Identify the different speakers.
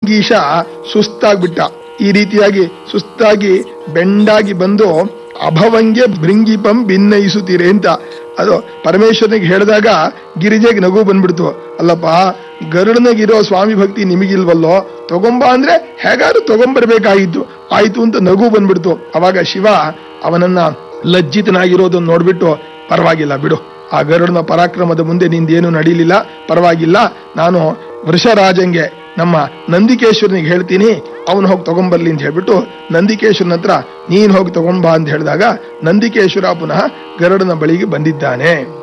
Speaker 1: ಗೀಶ ಸುಸ್ತಾಗ್ಬಿಟ್ಟ ಈ ರೀತಿಯಾಗಿ ಸುಸ್ತಾಗಿ ಬೆಂಡಾಗಿ ಬಂದು ಅಭವಂಗೆ ಭೃಂಗಿಪಂ ಭಿನ್ನಯಿಸುತ್ತೀರಿ ಅಂತ ಅದು ಪರಮೇಶ್ವರನಿಗೆ ಹೇಳಿದಾಗ ಗಿರಿಜೆಗೆ ನಗು ಬಂದ್ಬಿಡ್ತು ಅಲ್ಲಪ್ಪ ಗರುಡನಾಗಿರೋ ಸ್ವಾಮಿ ಭಕ್ತಿ ನಿಮಗಿಲ್ವಲ್ಲೋ ತಗೊಂಬ ಅಂದ್ರೆ ಹೇಗಾದ್ರು ತಗೊಂಬರ್ಬೇಕಾಗಿತ್ತು ಆಯ್ತು ಅಂತ ನಗು ಬಂದ್ಬಿಡ್ತು ಅವಾಗ ಶಿವ ಅವನನ್ನ ಲಜ್ಜಿತನಾಗಿರೋದನ್ನ ನೋಡ್ಬಿಟ್ಟು ಪರವಾಗಿಲ್ಲ ಬಿಡು ಆ ಗರುಡನ ಪರಾಕ್ರಮದ ಮುಂದೆ ನಿಂದೇನು ನಡೀಲಿಲ್ಲ ಪರವಾಗಿಲ್ಲ ನಾನು ವೃಷರಾಜಂಗೆ ನಮ್ಮ ನಂದಿಕೇಶ್ವರನಿಗೆ ಹೇಳ್ತೀನಿ ಅವನು ಹೋಗಿ ತಗೊಂಬರ್ಲಿ ಅಂತ ಹೇಳ್ಬಿಟ್ಟು ನಂದಿಕೇಶ್ವರನ ಹತ್ರ ನೀನ್ ಹೋಗಿ ತಗೊಂಬಾ ಅಂತ ಹೇಳಿದಾಗ ನಂದಿಕೇಶ್ವರ ಪುನಃ ಗರುಡನ ಬಳಿಗೆ ಬಂದಿದ್ದಾನೆ